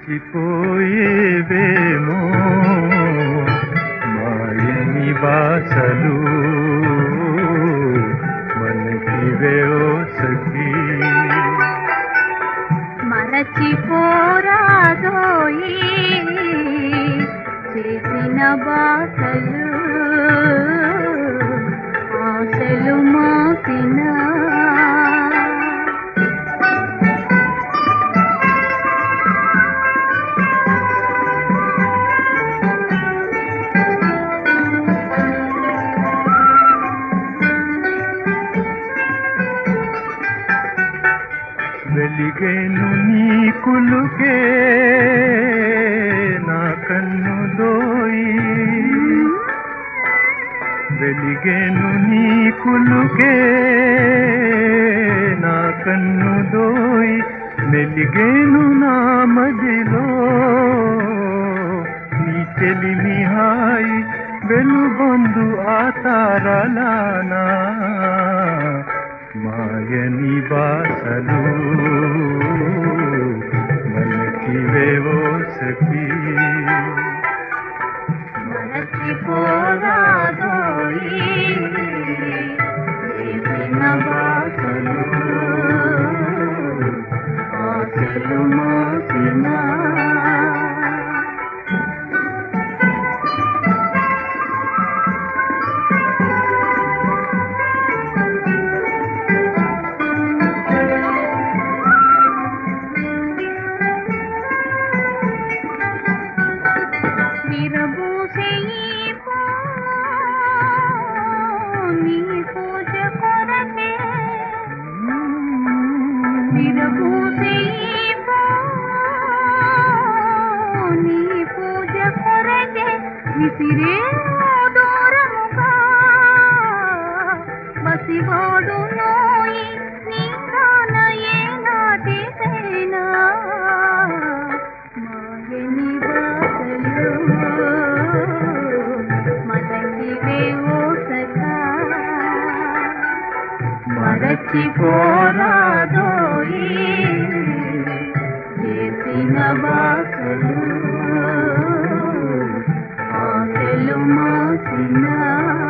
మరచిపోయేవేమో మాయని బాసలు మనకివే ఓ సఖీ మరచిపోరాదోయి చేసిన బాసలు ఆశలు మాసిన వెలిగేను నీ కులుకే నా కన్ను దోయి వెలిగేను నీ కులుకే నా కన్ను దోయి మెలిగేను నా మదిలో నీ చెలిమి హాయి వెలుగొందు ఆ తారలానా మాయని బాసలు మనకివేవో సఖీ మరచిపోరాదోయి చేసిన బాసలు ఆశలు మాసిన విరబూసే ఈ నీ పూజ కొరకే విరబూసే ఈ నీ పూజ కొరకే విసిరే దూరముగా బసివాడు నోయి నీ గాన ఏ నాటికైనా మాయని బాసలు మదకివే ఓ సఖా మరచిపోరాదోయి చేసిన బాసలు ఆశలు మాసిన